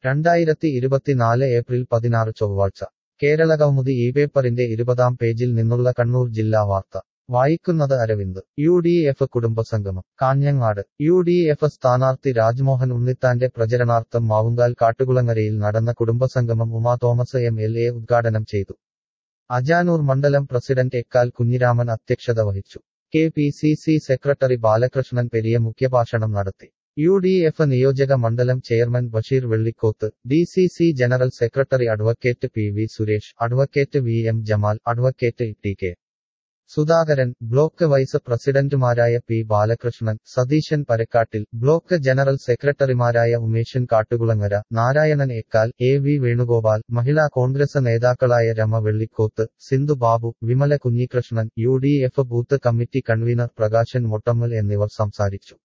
രണ്ടായിരത്തി ഇരുപത്തിനാല് ഏപ്രിൽ പതിനാറ് ചൊവ്വാഴ്ച കേരളകൗമുദി ഈ പേപ്പറിന്റെ ഇരുപതാം പേജിൽ നിന്നുള്ള കണ്ണൂർ ജില്ലാ വാർത്ത വായിക്കുന്നത് അരവിന്ദ് യു ഡി എഫ് കുടുംബസംഗമം കാഞ്ഞങ്ങാട് യു ഡി എഫ് സ്ഥാനാർത്ഥി രാജ്മോഹൻ ഉണ്ണിത്താന്റെ പ്രചരണാർത്ഥം മാവുങ്കാൽ കാട്ടുകുളങ്ങരയിൽ നടന്ന കുടുംബസംഗമം Uma Thomas M L A ഉദ്ഘാടനം ചെയ്തു അജാനൂർ മണ്ഡലം പ്രസിഡന്റ് എക്കാൽ കുഞ്ഞിരാമൻ അധ്യക്ഷത വഹിച്ചു K P C C secretary Balakrishnan Periya മുഖ്യഭാഷണം നടത്തി യു ഡി എഫ് നിയോജക മണ്ഡലം chairman Basheer Vellikoth D C C general secretary advocate P V Suresh advocate V M Jamal advocate T K Sudhakaran block vice പ്രസിഡന്റുമാരായ P Balakrishnan Satheesan Parakkattil block general സെക്രട്ടറിമാരായ ഉമേശൻ കാട്ടുകുളങ്ങര നാരായണൻ എക്കാൽ എ വി വേണുഗോപാൽ മഹിളാ കോൺഗ്രസ് നേതാക്കളായ Rama Vellikoth Sindhu Babu Vimala Kunhikrishnan U D F booth committee convener Prakashan Mottammal എന്നിവർ സംസാരിച്ചു